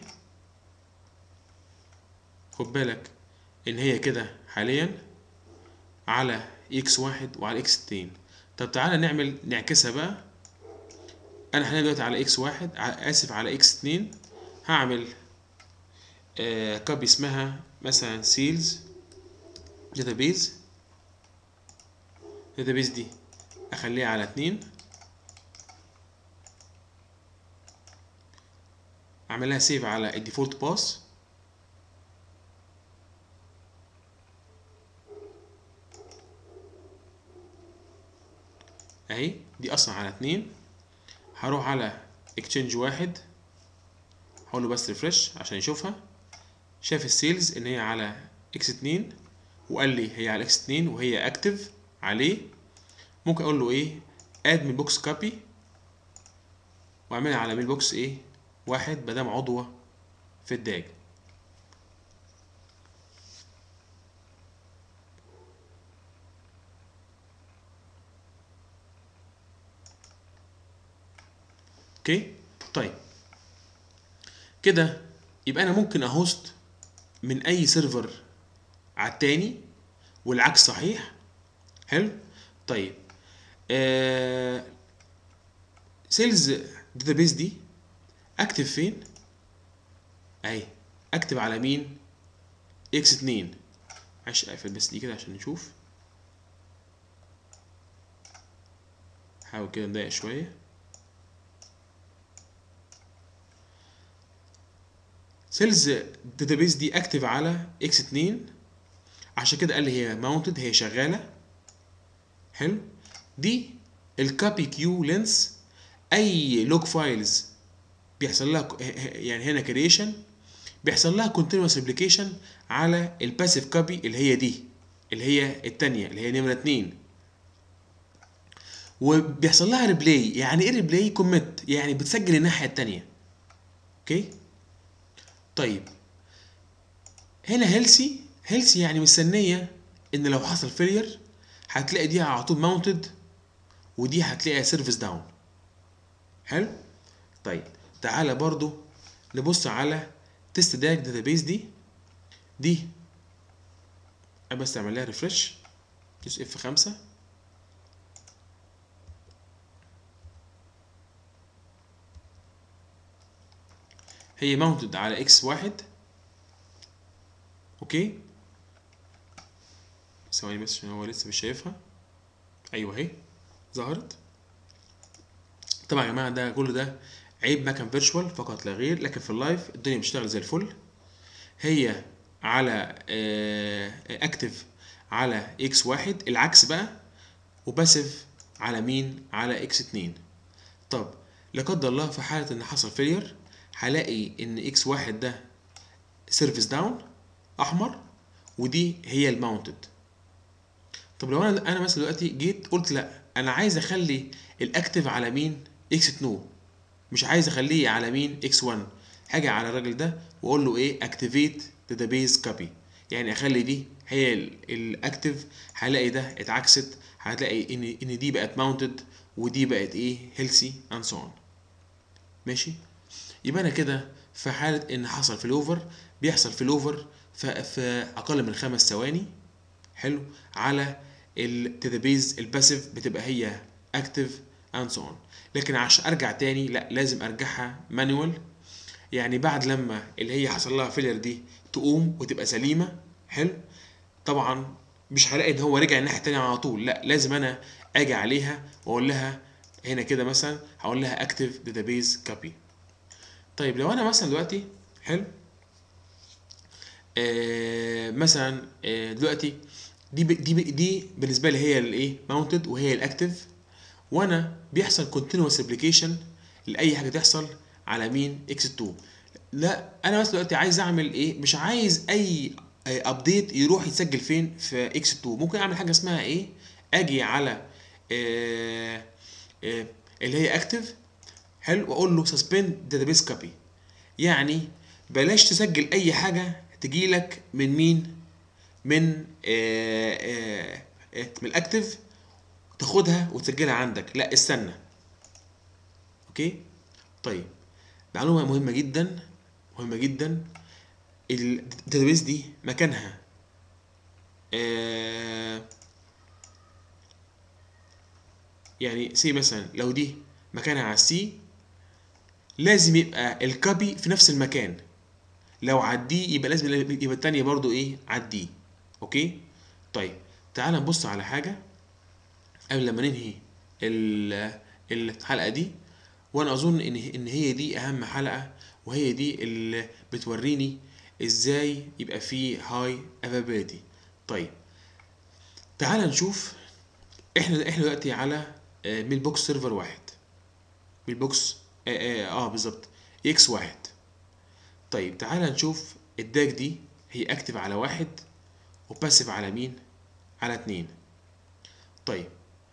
خد بالك ان هي كده حاليا على اكس واحد وعلى اكس اتنين طب تعالى نعمل نعكسها بقى انا حاليا دلوقتي على اكس واحد ع- اسف على اكس اتنين هعمل آه كوبي اسمها مثلا سيلز داتابيز داتابيز دي اخليها على اتنين اعمل لها سيف على الديفولت باس اهي دي اصلا على اتنين هروح على اكتشينج واحد هقول له بس ريفرش عشان يشوفها شاف السيلز ان هي على اكس اتنين وقال لي هي على اكس اتنين وهي اكتف عليه ممكن اقول له ايه اد من بوكس كوبي واعملها على ميل بوكس ايه واحد مادام عضوة في الداج اوكي طيب كده يبقى انا ممكن اهوست من اي سيرفر على التاني والعكس صحيح حلو طيب آه سيلز داتابيس دي اكتب فين اهي اكتب على مين اكس اتنين معلش اقفل بس دي كده عشان نشوف حاول كده نضايق شويه سيلز داتابيس دي اكتف على اكس 2 عشان كده قال لي هي ماونتد هي شغاله حلو دي الكابي كيو لينس اي لوج فايلز بيحصل لها يعني هنا كريشن بيحصل لها كونتينوس ريبليكيشن على الباسيف كوبي اللي هي دي اللي هي التانية اللي هي نمرة اتنين وبيحصل لها ريبلاي يعني ايه ريبلاي كوميت يعني بتسجل الناحية التانية اوكي طيب هنا هيلسي هيلسي يعني مستنية ان لو حصل فيلير هتلاقي دي على طول ماونتد ودي هتلاقيها سيرفيس داون حلو طيب تعالى برضو نبص على تيست داك داتابيس دي دي انا بس اعمل لها ريفرش دوس اف 5 هي ماونتد على اكس واحد اوكي ثواني بس عشان هو لسه مش شايفها ايوه اهي ظهرت طبعا يا جماعه ده كل ده عيب مكان فيرتشوال فقط لا غير لكن في اللايف الدنيا بتشتغل زي الفل هي على اكتف على اكس واحد العكس بقى وباسف على مين على اكس اتنين طب لا قدر الله في حاله ان حصل فيلير هلاقي ان اكس واحد ده سيرفيس داون احمر ودي هي الماونتد طب لو انا انا مثلا دلوقتي جيت قلت لا انا عايز اخلي الاكتف على مين اكس 2 مش عايز اخليه على مين اكس 1 هاجي على الراجل ده واقول له ايه اكتيفيت داتابيز كوبي يعني اخلي دي هي الاكتف هلاقي ده اتعكست هتلاقي ان ان دي بقت ماونتد ودي بقت ايه هيلسي اند سو اون ماشي يبقى انا كده في حاله ان حصل فلوفر بيحصل فلوفر في اقل من خمس ثواني حلو على الداتابيز الباسيف بتبقى هي اكتف اند سو اون لكن عشان ارجع تاني لا لازم ارجعها مانوال يعني بعد لما اللي هي حصل لها فيلر دي تقوم وتبقى سليمه حلو طبعا مش هلاقي ان هو رجع الناحيه التانيه على طول لا لازم انا اجي عليها واقول لها هنا كده مثلا هقول لها اكتف داتابيز كوبي طيب لو انا مثلا دلوقتي حلو آه مثلا آه دلوقتي دي ب دي ب دي بالنسبه لي هي الايه ماونتد وهي الاكتف وانا بيحصل كونتينوس ابلكيشن لاي حاجه تحصل على مين اكس 2 لا انا مثلا دلوقتي عايز اعمل ايه مش عايز اي ابديت يروح يتسجل فين في اكس 2 ممكن اعمل حاجه اسمها ايه اجي على آه آه اللي هي اكتف حلو واقول له سسبند داتابيس كوبي يعني بلاش تسجل اي حاجه تجيلك من مين من آه آه آه من الاكتف تاخدها وتسجلها عندك لا استنى اوكي طيب معلومه مهمه جدا مهمه جدا الداتابيس دي مكانها آه يعني سي مثلا لو دي مكانها على السي لازم يبقى الكوبي في نفس المكان لو عديه يبقى لازم يبقى التانية برضو ايه عديه اوكي طيب تعال نبص على حاجة قبل لما ننهي الحلقة دي وانا اظن ان ان هي دي اهم حلقة وهي دي اللي بتوريني ازاي يبقى في هاي افابيليتي طيب تعال نشوف احنا احنا دلوقتي على ميل بوكس سيرفر واحد ميل بوكس اه, آه, آه بالظبط اكس واحد طيب تعال نشوف الداك دي هي اكتف على واحد وباسف على مين على اتنين طيب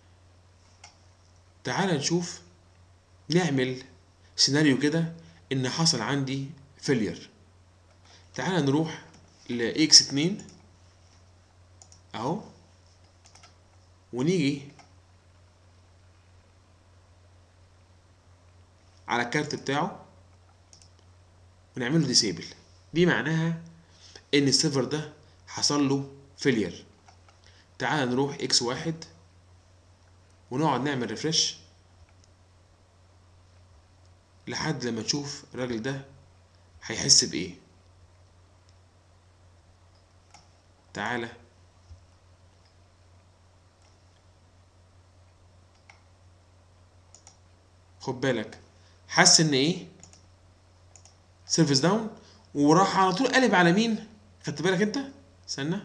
تعال نشوف نعمل سيناريو كده ان حصل عندي فيلير تعال نروح ل x 2 اهو ونيجي على الكارت بتاعه ونعمل له ديسيبل دي معناها ان السيرفر ده حصل له فيلير تعال نروح اكس واحد ونقعد نعمل ريفرش لحد لما نشوف الراجل ده هيحس بايه تعالى خد بالك حس ان ايه سيرفيس داون وراح على طول قلب على مين خدت بالك انت استنى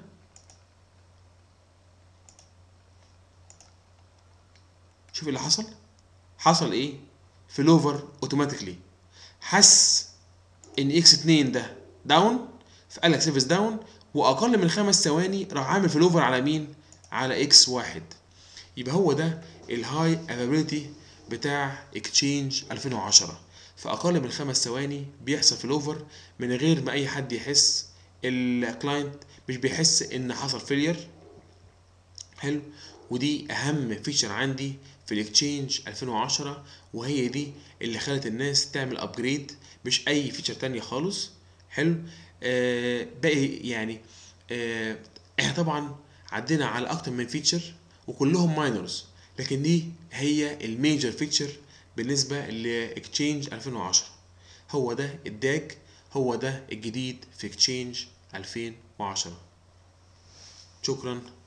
شوف اللي حصل حصل ايه فلوفر اوتوماتيكلي حس ان اكس 2 ده داون فقال لك سيرفيس داون واقل من خمس ثواني راح عامل فلوفر على مين على اكس واحد يبقى هو ده الهاي افابيليتي بتاع اكتشينج 2010 في اقل من خمس ثواني بيحصل فلوفر من غير ما اي حد يحس الكلاينت مش بيحس ان حصل فيلير حلو ودي اهم فيتشر عندي في الاكتشينج 2010 وهي دي اللي خلت الناس تعمل ابجريد مش اي فيتشر تانية خالص حلو آه باقي يعني آه احنا طبعا عدينا على اكتر من فيتشر وكلهم ماينرز لكن دي هي الميجر فيتشر بالنسبة لاكتشينج 2010 هو ده الداك هو ده الجديد في اكتشينج 2010 شكرا